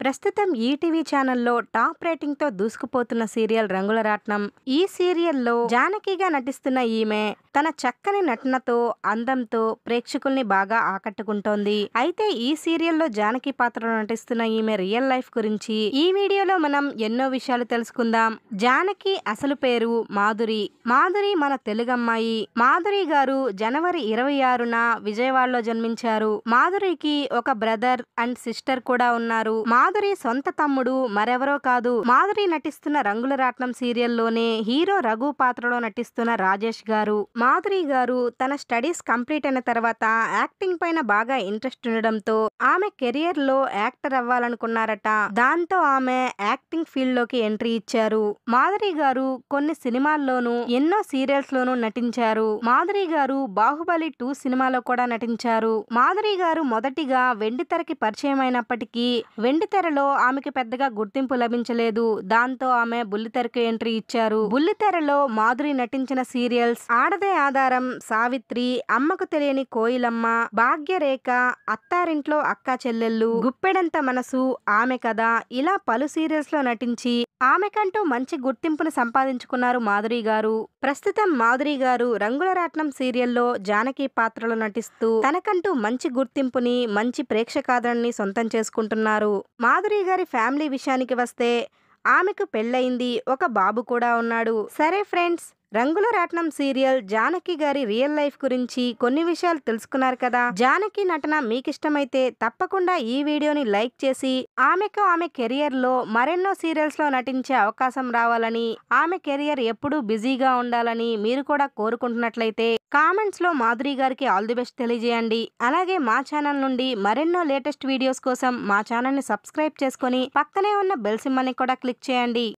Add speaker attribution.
Speaker 1: ప్రస్తుతం ఈటీవీ ఛానల్లో top rating తో దూసుకుపోతున్న సీరియల్ రంగుల రాట్నం ఈ సీరియల్లో జానకిగా నటిస్తున్న ఈమె తన చక్కని నటనతో అందంతో ప్రేక్షకుల్ని బాగా ఆకట్టుకుంటోంది అయితే ఈ సీరియల్లో జానకి పాత్రలో నటిస్తున్న ఈమె రియల్ లైఫ్ గురించి ఈ వీడియోలో మనం ఎన్నో విషయాలు తెలుసుకుందాం జానకి అసలు పేరు మాధురి మాధురి మన తెలుగు అమ్మాయి మాధురి గారు జనవరి ఇరవై ఆరున విజయవాడలో జన్మించారు మాధురికి ఒక బ్రదర్ అండ్ సిస్టర్ కూడా ఉన్నారు మాధురి సొంత తమ్ముడు మరెవరో కాదు మాధురి నటిస్తున్న రంగుల రాట్నం సీరియల్లోనే హీరో రఘు పాత్రలో నటిస్తున్న రాజేష్ గారు మాధురి గారు తన స్టడీస్ కంప్లీట్ అయిన తర్వాత యాక్టింగ్ పైన బాగా ఇంట్రెస్ట్ ఉండడంతో ఆమె కెరియర్ లో యాక్టర్ అవ్వాలనుకున్నారట దాంతో ఆమె యాక్టింగ్ ఫీల్డ్ లోకి ఎంట్రీ ఇచ్చారు మాధురి గారు కొన్ని సినిమాల్లోనూ ఎన్నో సీరియల్స్ లోనూ నటించారు మాధురి గారు బాహుబలి టూ సినిమాలో కూడా నటించారు మాధురి గారు మొదటిగా వెండితెరకి పరిచయం అయినప్పటికీ వెండితెరలో ఆమెకి పెద్దగా గుర్తింపు లభించలేదు దాంతో ఆమె బుల్లితెరకు ఎంట్రీ ఇచ్చారు బుల్లితెరలో మాధురి నటించిన సీరియల్స్ ఆడదే ఆధారం సావిత్రి అమ్మకు తెలియని కోయిలమ్మ భాగ్యరేఖ అత్తారింట్లో అక్క చెల్లెళ్ళు గుప్పెడంత మనసు ఆమె కథ ఇలా పలు సీరియల్స్ లో నటించి ఆమెకంటూ మంచి గుర్తింపును సంపాదించుకున్నారు మాధురి గారు ప్రస్తుతం మాధురి గారు రంగుల రాట్నం సీరియల్లో జానకి పాత్రలో నటిస్తూ తనకంటూ మంచి గుర్తింపుని మంచి ప్రేక్షకాదరణని సొంతం చేసుకుంటున్నారు మాధురి గారి ఫ్యామిలీ విషయానికి వస్తే ఆమెకు పెళ్ళయింది ఒక బాబు కూడా ఉన్నాడు సరే ఫ్రెండ్స్ రంగుల రాట్నం సీరియల్ జానకి గారి రియల్ లైఫ్ గురించి కొన్ని విషయాలు తెలుసుకున్నారు కదా జానకి నటన మీకు ఇష్టమైతే తప్పకుండా ఈ వీడియోని లైక్ చేసి ఆమెకు ఆమె కెరియర్ లో మరెన్నో సీరియల్స్ లో నటించే అవకాశం రావాలని ఆమె కెరియర్ ఎప్పుడూ బిజీగా ఉండాలని మీరు కూడా కోరుకుంటున్నట్లయితే కామెంట్స్ లో మాధురి గారికి ఆల్ ది బెస్ట్ తెలియజేయండి అలాగే మా ఛానల్ నుండి మరెన్నో లేటెస్ట్ వీడియోస్ కోసం మా ఛానల్ ని సబ్స్క్రైబ్ చేసుకొని పక్కనే ఉన్న బెల్ సింబల్ని కూడా క్లిక్ చేయండి